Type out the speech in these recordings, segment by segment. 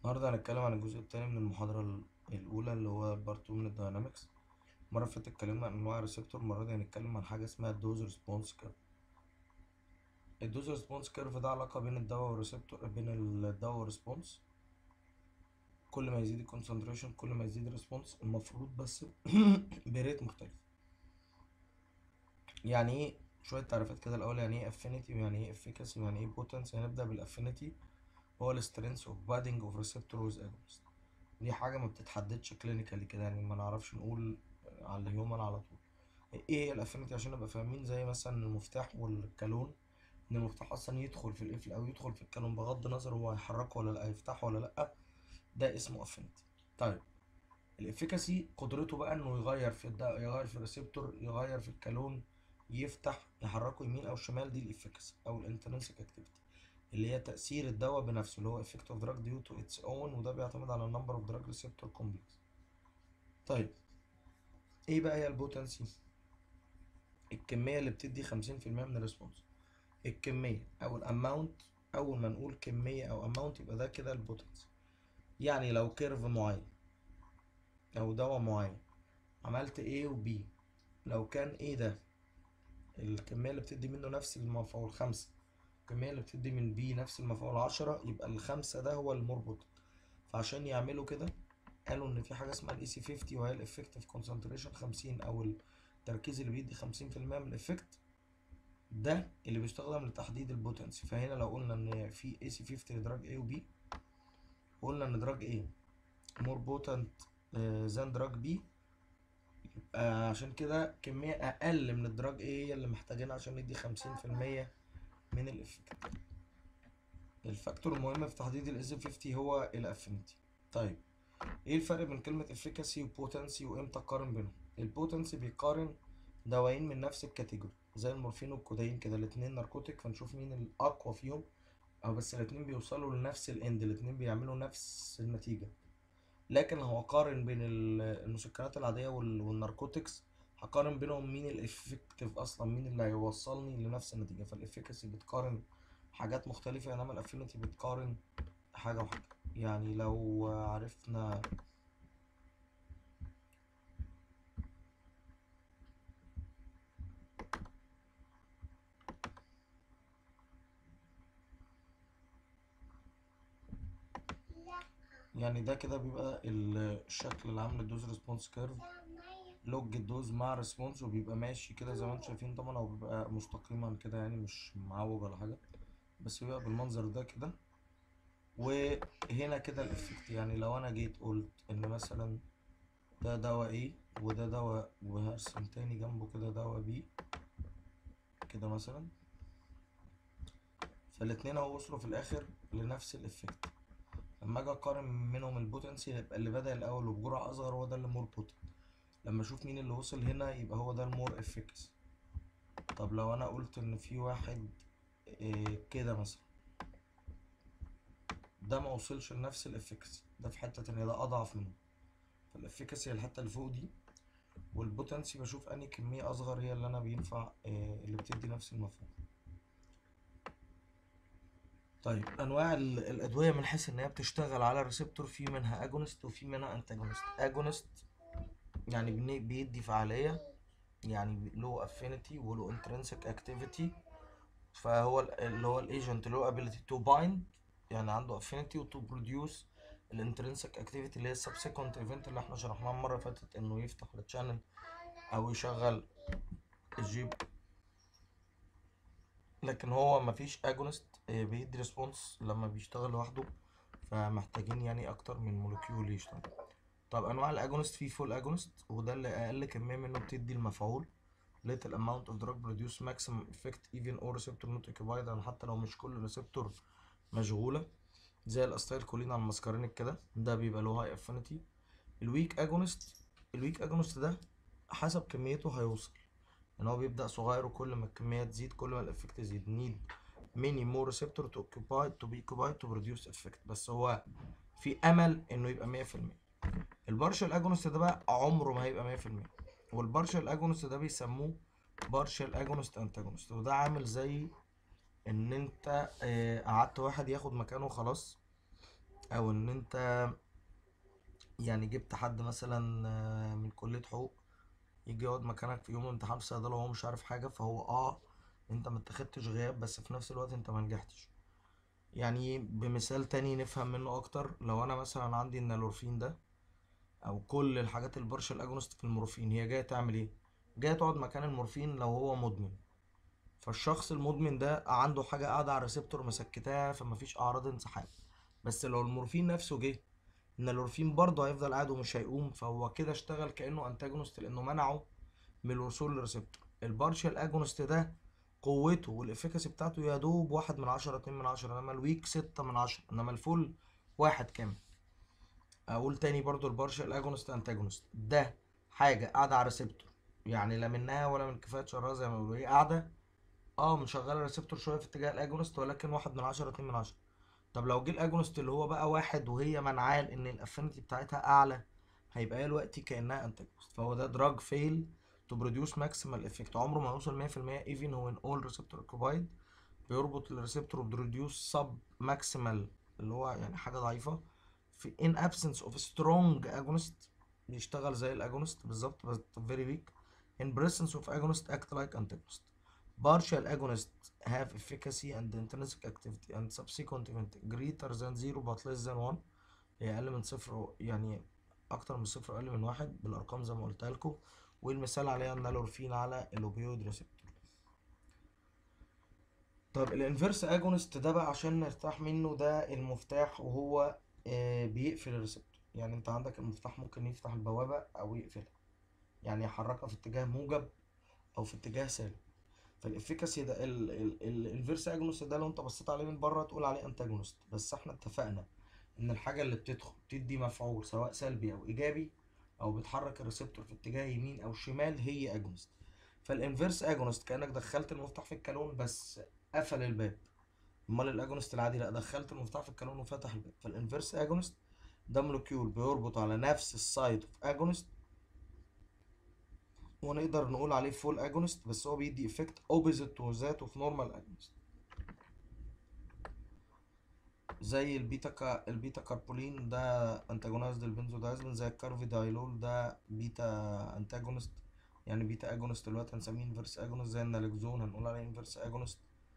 النهارده هنتكلم عن الجزء التاني من المحاضرة ال- الأولى اللي هو بارت 2 من الداينامكس المرة اللي فاتت اتكلمنا عن أنواع الريسبتور المرة دي هنتكلم عن حاجة اسمها الدوز ريسبونس كيرف الدوز ريسبونس كيرف ده علاقة بين الدواء والريسبتور بين الدواء والريسبونس كل ما يزيد الكونسنتريشن كل ما يزيد الريسبونس المفروض بس بريت مختلف يعني ايه شوية تعريفات كده الأول يعني ايه افينيتي ويعني ايه افيكاسي ويعني ايه بوتنسي هنبدأ بالافينيتي هو السترينث اوف بادنج اوف ريسبتور ويز اجونست دي حاجة ما بتتحددش كلينيكالي كده يعني ما نعرفش نقول على الهيومن على طول ايه هي الافينيتي عشان نبقى فاهمين زي مثلا المفتاح والكالون ان المفتاح اصلا يدخل في القفل او يدخل في الكالون بغض النظر هو هيحركه ولا لا هيفتحه ولا لا ده اسمه افينيتي طيب الافيكاسي قدرته بقى انه يغير في الد... يغير في الريسبتور يغير في الكالون يفتح يحركه يمين او شمال دي الافيكاسي او الانترنسك اكتيفيتي اللي هي تأثير الدواء بنفسه اللي هو effect of drug due to its own وده بيعتمد على number of drug receptor complex طيب ايه بقى هي البوتنسي الكمية اللي بتدي خمسين في المية من الريسبونس الكمية او الاماونت اول ما نقول كمية او اماونت يبقى ده كده البوتنسي يعني لو كيرف معين او دواء معين عملت A و B لو كان A ده الكمية اللي بتدي منه نفس المفعول خمسة الكمية اللي بتدي من B نفس المفعول عشرة يبقى الخمسة ده هو المربوط فعشان يعملوا كده قالوا إن في حاجة اسمها ال EC50 وهي ال Effective Concentration 50 أو التركيز اللي بيدي 50% من الإفكت ده اللي بيستخدم لتحديد البوتنسي فهنا لو قلنا إن في AC50 لدرج A و B وقلنا إن درج A more potent آه، than درج B يبقى عشان كده كمية أقل من الدرج A هي اللي محتاجينها عشان ندي 50% من الإفكت الفاكتور المهم في تحديد ال AC50 هو الافينيتي طيب ايه الفرق بين كلمة efficacy وبوتنسي وامتى اقارن بينهم البوتنسي بيقارن دوايين من نفس الكاتيجوري زي المورفين والكودايين كده الاتنين ناركوتيك فنشوف مين الاقوى فيهم او بس الاتنين بيوصلوا لنفس الاند الاتنين بيعملوا نفس النتيجة لكن لو هقارن بين ال- المسكنات العادية وال- والناركوتكس هقارن بينهم مين الافكتيف اصلا مين اللي هيوصلني لنفس النتيجة فالافيكاسي بتقارن حاجات مختلفة انما الافينيتي بتقارن حاجة وحاجة يعني لو عرفنا يعني ده كده بيبقى الشكل العام للدوز ريسبونس كيرف لوج الدوز مع ريسبونس وبيبقى ماشي كده زي ما انتم شايفين طبعا هو بيبقى مستقيما كده يعني مش معوج ولا حاجة بس بيبقى بالمنظر ده كده وهنا كده الافكت يعني لو انا جيت قلت ان مثلا ده دواء ايه وده دواء وهرسم تاني جنبه كده دواء بي كده مثلا فالاتنين اهو وصلوا في الاخر لنفس الافكت لما اجي اقارن منهم البوتنسي يبقى اللي بدأ الاول وبجرعة اصغر هو ده اللي مور بوتنت لما اشوف مين اللي وصل هنا يبقى هو ده المور افكس طب لو انا قلت ان في واحد إيه كده مثلا ده ما وصلش لنفس الافكسي ده في حتة تانية ده اضعف منه فالافكسي هي الحتة اللي فوق دي والبوتنسي بشوف انهي كمية اصغر هي اللي انا بينفع إيه اللي بتدي نفس المفعول طيب انواع ال- الادويه من حيث ان هي بتشتغل على الريسبتور في منها اجونست وفي منها انتاجونست اجونست يعني بن- بيدي فعاليه يعني له افينيتي وله انترنسك اكتيفيتي فهو ال- اللي هو الايجنت له ability to bind يعني عنده affinity و to produce الانترنسك اكتيفيتي اللي هي السبسيكونت ايفنت اللي احنا شرحناه المره اللي فاتت انه يفتح التشانل او يشغل الجيب لكن هو مفيش اجونست بيدي ريسبونس لما بيشتغل لوحده فمحتاجين يعني اكتر من مولكيول يشتغل طب انواع الاجونست في فول اجونست وده اللي اقل كميه منه بتدي المفعول little amount of drug produce maximum effect even or receptor not occupied يعني حتى لو مش كل ريسبتور مشغوله زي الاستايل كولين على المسكرينك كده ده بيبقى له هاي افينيتي الويك اجونست الويك اجونست ده حسب كميته هيوصل ان هو بيبدأ صغير وكل ما الكمية تزيد كل ما الافكت يزيد need many more receptor to occupy to be occupied to produce effect بس هو في امل انه يبقى مية في المية البارشال اجونست ده بقى عمره ما هيبقى مية في المية والبارشال اجونست ده بيسموه بارشال اجونست انتاجونست وده عامل زي ان انت آه، قعدت واحد ياخد مكانه خلاص او ان انت يعني جبت حد مثلا آه، من كلية حقوق يجي يقعد مكانك في يوم امتحان في صيدلة وهو مش عارف حاجة فهو اه انت ما اتخدتش غياب بس في نفس الوقت انت ما نجحتش يعني بمثال تاني نفهم منه اكتر لو انا مثلا عندي النالورفين ده او كل الحاجات البارشال اجونست في المورفين هي جايه تعمل ايه جايه تقعد مكان المورفين لو هو مدمن فالشخص المدمن ده عنده حاجه قاعده على الريسبتور مسكتاه فمفيش اعراض انسحاب بس لو المورفين نفسه جه النالورفين برضه هيفضل قاعد ومش هيقوم فهو كده اشتغل كانه انتاجونست لانه منعه من الوصول للريسبتور البارشال اجونست ده قوته والافكاسي بتاعته يا دوب واحد من عشرة اتنين من عشرة انما الويك ستة من عشرة انما الفول واحد كامل اقول تاني برضو البارشال اجونست انتاجونست ده حاجة قاعدة على ريسبتور يعني لا منها ولا من كفاية شرها زي ما بيقولوا هي قاعدة اه مشغلة الريسبتور شوية في اتجاه الاجونست ولكن واحد من عشرة اتنين من عشرة طب لو جه الاجونست اللي هو بقى واحد وهي منعاه ان الافينيتي بتاعتها اعلى هيبقى هي دلوقتي كانها انتاجونست فهو ده دراج فيل to produce maximal effect عمره ما يوصل 100% even when all receptor occupied بيربط الريسبتور وبروديوس سب ماكسيمال اللي هو يعني حاجه ضعيفه في in absence of strong agonist بيشتغل زي الاجونست بالظبط بس very weak in presence of agonist act like antagonist partial agonists have efficacy and intrinsic activity and subsequent event greater than zero but less than one هي اقل من صفر يعني اكتر من صفر اقل من واحد بالارقام زي ما قلتها لكم والمثال عليها النالورفين على الاوبيويد ريسبتور طب الانفيرس اجونست ده بقى عشان نرتاح منه ده المفتاح وهو آه بيقفل الريسبتور يعني انت عندك المفتاح ممكن يفتح البوابة او يقفلها يعني يحركها في اتجاه موجب او في اتجاه سالب فالافيكاسي ده الانفيرس اجونست ده لو انت بصيت عليه من بره تقول عليه انتاجونست بس احنا اتفقنا ان الحاجة اللي بتدخل تدي مفعول سواء سلبي او ايجابي او بتحرك الريسبتور في اتجاه يمين او شمال هي اجونست فالانفيرس اجونست كانك دخلت المفتاح في الكالون بس قفل الباب امال الاجونست العادي لا دخلت المفتاح في الكالون وفتح الباب فالانفيرس اجونست ده مولكيول بيربط على نفس السايد اوف اجونست ونقدر نقول عليه فول اجونست بس هو بيدي افكت اوبوزيت تو ذات اوف نورمال اجونست زي البيتا كا البيتا كاربولين ده انتاجونايزد البنزودايزبين زي الكارفيدايلول ده بيتا انتاجونست يعني بيتا اجونست دلوقتي هنسميه انفيرس اجونست زي النالكزون هنقول عليه انفيرس اجونست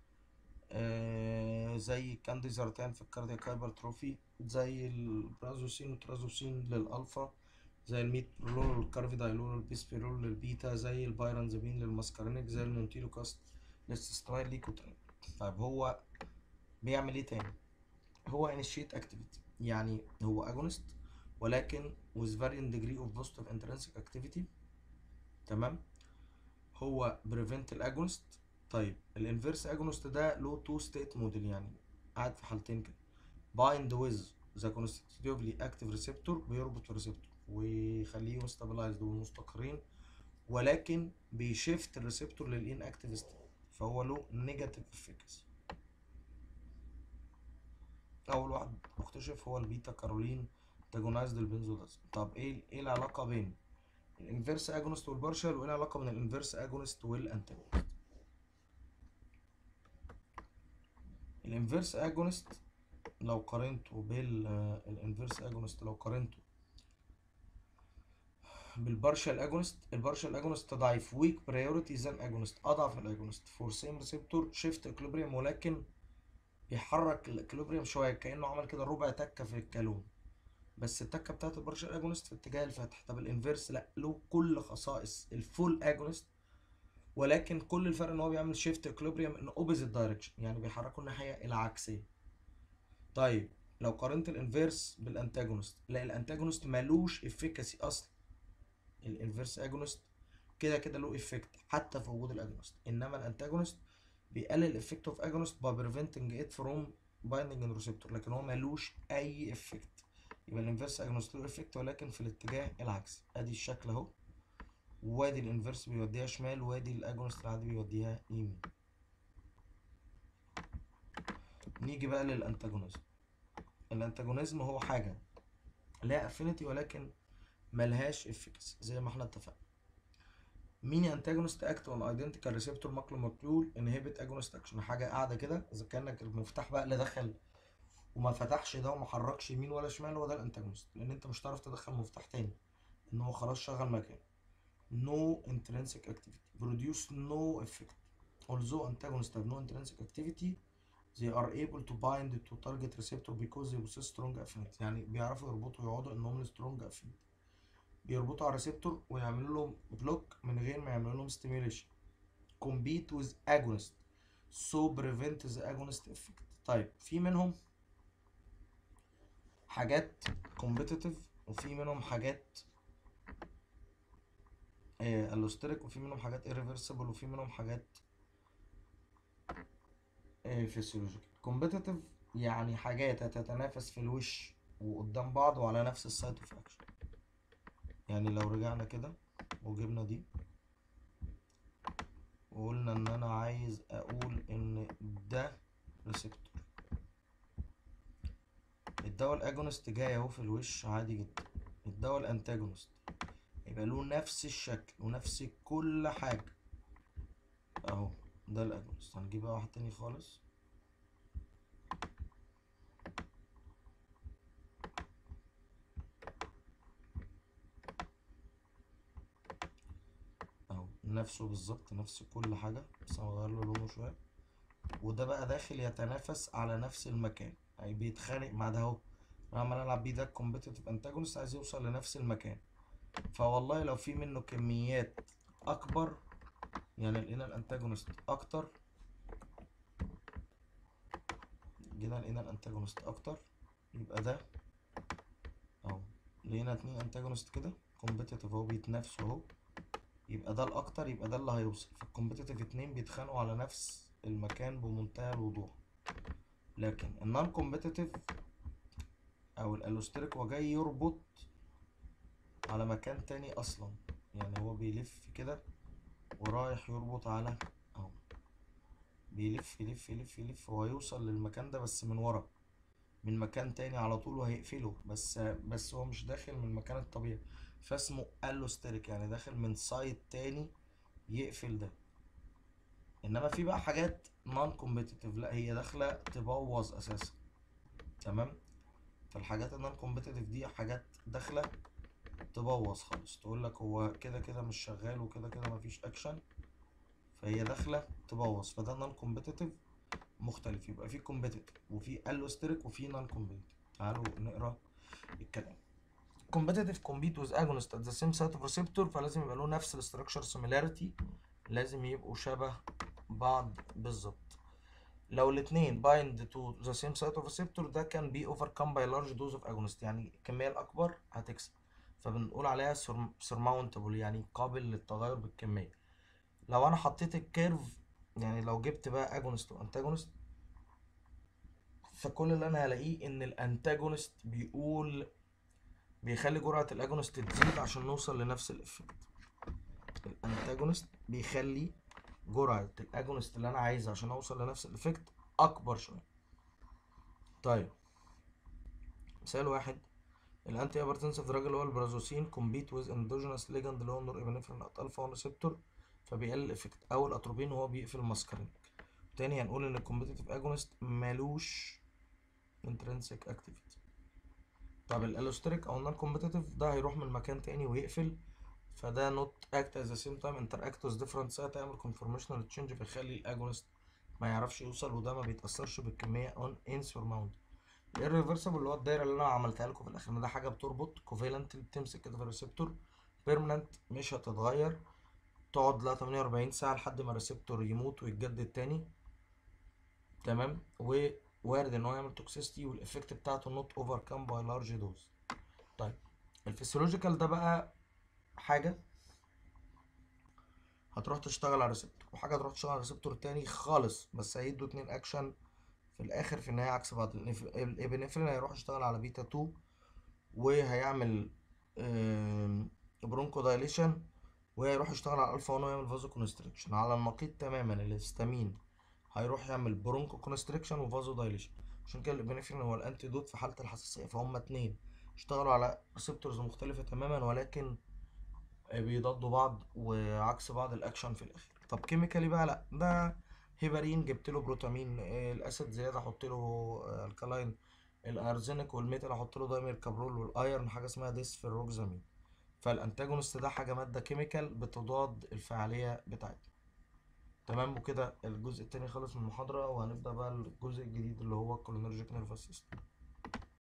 آه زي الكانديزارتان في الكاردياك هايبرتروفي زي البرازوسين والترازوسين للالفا زي الميترولول والكارفيدايلول والبيسبيرول للبيتا زي البايرانزابين للماسكارينيك زي المونتيلوكاست للسيسترايل ليكوترين طيب هو بيعمل ايه تاني هو initiate activity يعني هو agonist ولكن with varying degree of positive intrinsic activity تمام هو prevent الاجونست طيب الانفيرس اجونست ده له تو ستيت موديل يعني قاعد في حالتين كده bind with the constitutively active receptor بيربط الريسبتور ويخليه stabilized ومستقرين ولكن بيشفت الريسبتور للان اكتيف ستيت فهو له نيجاتيف افكاسي اول واحد اكتشف هو البيتا كارولين تاجونايزد البنزودازم طب ايه ايه العلاقه بين الانفيرس اجونست والبارشال وايه العلاقه بين الانفيرس اجونست والانتاجونست الانفيرس اجونست لو قارنته بالانفيرس اجونست لو قارنته بالبارشال اجونست البارشال اجونست ضعيف ويك برايورتي ذان اجونست اضعف من الاجونست فور سيم ريسبتور شيفت اكليبريم ولكن بيحرك الاكليبريم شويه كانه عمل كده ربع تكه في الكالون بس التكه بتاعت البارشال اجونست في اتجاه الفتح طب الانفيرس لا له كل خصائص الفول اجونست ولكن كل الفرق ان هو بيعمل شيفت اكليبريم ان اوبوزيت دايركشن يعني بيحركوا الناحيه العكسيه طيب لو قارنت الانفيرس بالانتاجونست لا الانتاجونست مالوش افيكاسي اصلا الانفيرس اجونست كده كده له افكت حتى في وجود الاجونست انما الانتاجونست بيقلل الافكت اوف اجونست باي بريفنتنج ات فروم بايندنج ان ريسبتور لكن هو مالوش اي افكت يبقى الانفيرس اجونست له افكت ولكن في الاتجاه العكسي ادي الشكل اهو وادي الانفيرس بيوديها شمال وادي الاجونست العادي بيوديها يمين نيجي بقى للانتاجونيزم الانتاجونيزم هو حاجه لها افينيتي ولكن ملهاش افكس زي ما احنا اتفقنا مين انتاجونست اكت اون ايدنتيكال ريسبتور ماكلو ماكلول انهبت اجونست اكشن حاجه قاعده كده اذا كانك المفتاح بقى اللي دخل وما فتحش ده وما حركش يمين ولا شمال هو ده الانتاجونست لان انت مش هتعرف تدخل مفتاح تاني ان هو خلاص شغل مكانه no intrinsic activity produce no effect although antagonists have no intrinsic activity they are able to bind to target receptor because they possess strong affinity يعني بيعرفوا يربطوا يقعدوا انهم strong affinity بيربطوا على الريسبتور ويعملوا لهم بلوك من غير ما يعملوا لهم stimulation compete with agonist so prevent the agonist effect طيب في منهم حاجات competitive وفي منهم حاجات الوستريك وفي منهم حاجات irreversible وفي منهم حاجات فيسيولوجيكال كومبيتيتيف يعني حاجات هتتنافس في الوش وقدام بعض وعلى نفس السايت اوف اكشن يعني لو رجعنا كده وجبنا دي وقلنا ان انا عايز اقول ان ده ريسبتور الدواء الاجونست جاي اهو في الوش عادي جدا الدواء الانتاجونست يبقى له نفس الشكل ونفس كل حاجة اهو ده الاجونست هنجيب بقى واحد تاني خالص اهو نفسه بالظبط نفس كل حاجة بس هغير له لونه شوية وده بقى داخل يتنافس على نفس المكان يعني بيتخانق مع ده اهو انا عمال العب بيه ده الكومبيتيتيف انتاجونست عايز يوصل لنفس المكان فوالله لو في منه كميات اكبر يعني لقينا الانتاجونست اكتر جينا لقينا الانتاجونست اكتر يبقى ده اهو لقينا اتنين انتاجونست كده كومبيتيتيف اهو بيتنافسوا اهو يبقى ده الاكتر يبقى ده اللي هيوصل فالكومبيتيتيف اتنين بيتخانقوا على نفس المكان بمنتهى الوضوح لكن النون كومبيتيتيف او الالوستريك هو جاي يربط على مكان تاني اصلا يعني هو بيلف كده ورايح يربط على اهو بيلف يلف يلف يلف وهيوصل للمكان ده بس من ورا من مكان تاني على طول وهيقفله بس بس هو مش داخل من المكان الطبيعي فاسمه الوستريك يعني داخل من سايد تاني يقفل ده انما في بقى حاجات نون كومبيتيتيف لا هي داخله تبوظ اساسا تمام فالحاجات النون كومبيتيتيف دي حاجات داخله تبوظ خالص تقول لك هو كده كده مش شغال وكده كده مفيش اكشن فهي داخله تبوظ فده نون كومبيتيتيف مختلف يبقى في كومبيتيتيف وفي الوستريك وفي نون كومبيتيتيف تعالوا نقرا الكلام competitive compete with agonist at the same site of receptor فلازم يبقى له نفس الاستراكشر similarity لازم يبقوا شبه بعض بالظبط لو الاتنين bind to the same site of receptor ده كان be overcome by large dose of agonist يعني الكمية الأكبر هتكسب فبنقول عليها surmountable يعني قابل للتغير بالكمية لو أنا حطيت الكيرف يعني لو جبت بقى agonist وانتاجونست فكل اللي أنا هلاقيه إن الانتاجونست بيقول بيخلي جرعة الاجونست تزيد عشان نوصل لنفس الافكت الانتاجونست بيخلي جرعة الاجونست اللي انا عايزها عشان اوصل لنفس الافكت اكبر شوية طيب مثال واحد الانتي هايبرتنسيف دراج اللي هو البرازوسين كومبيت ويز اندوجينوس ليجند اللي هو النور ابنفرين ات الفا 1 ريسبتور فبيقلل الافكت او الاتروبين وهو بيقفل الماسكارين تاني هنقول ان الكومبيتيتيف اجونست مالوش انترنسيك اكتيفيتي طب الالوستريك او النون كومبيتيتيف ده هيروح من مكان تاني ويقفل فده نوت اكت ات ذا سيم تايم انتراكت وذ ديفرنت سايت هيعمل كونفورميشنال تشينج فيخلي الاجونست ما يعرفش يوصل وده ما بيتاثرش بالكميه اون انسورماوند الريفرسبل اللي هو الدايره اللي انا عملتها لكم في الاخر ده حاجه بتربط كوفالنت بتمسك كده في الريسبتور بيرمننت مش هتتغير تقعد لها 48 ساعه لحد ما الريسبتور يموت ويتجدد تاني تمام و وارد ان هو يعمل توكسيستي والافكت بتاعته نوت اوفر كام باي لارج دوز طيب الفسيولوجيكال ده بقى حاجه هتروح تشتغل على الريسبتور وحاجه تروح تشتغل على الريسبتور تاني خالص بس هيدوا اتنين اكشن في الاخر في النهايه عكس بعض الابنفرين هيروح يشتغل على بيتا 2 وهيعمل برونكو دايليشن وهيروح يشتغل على الفا 1 ويعمل فازو كونستريكشن على النقيض تماما الهستامين هيروح يعمل برونكو كونستريكشن وفازو دايليشن عشان كده الابنفرين هو الانتيدوت في حاله الحساسيه فهم اتنين اشتغلوا على ريسبتورز مختلفه تماما ولكن بيضادوا بعض وعكس بعض الاكشن في الاخر طب كيميكالي بقى لا ده هيبارين جبت له بروتامين الاسيد زياده احط له الكالاين الارزينيك والميتال احط له دايمر كابرول والايرن حاجه اسمها ديسفيروكسامين فالانتاجونست ده حاجه ماده كيميكال بتضاد الفعاليه بتاعتها تمام وكده الجزء التاني خلص من المحاضره وهنبدا بقى الجزء الجديد اللي هو الكولينرجيك نيرفس سيستم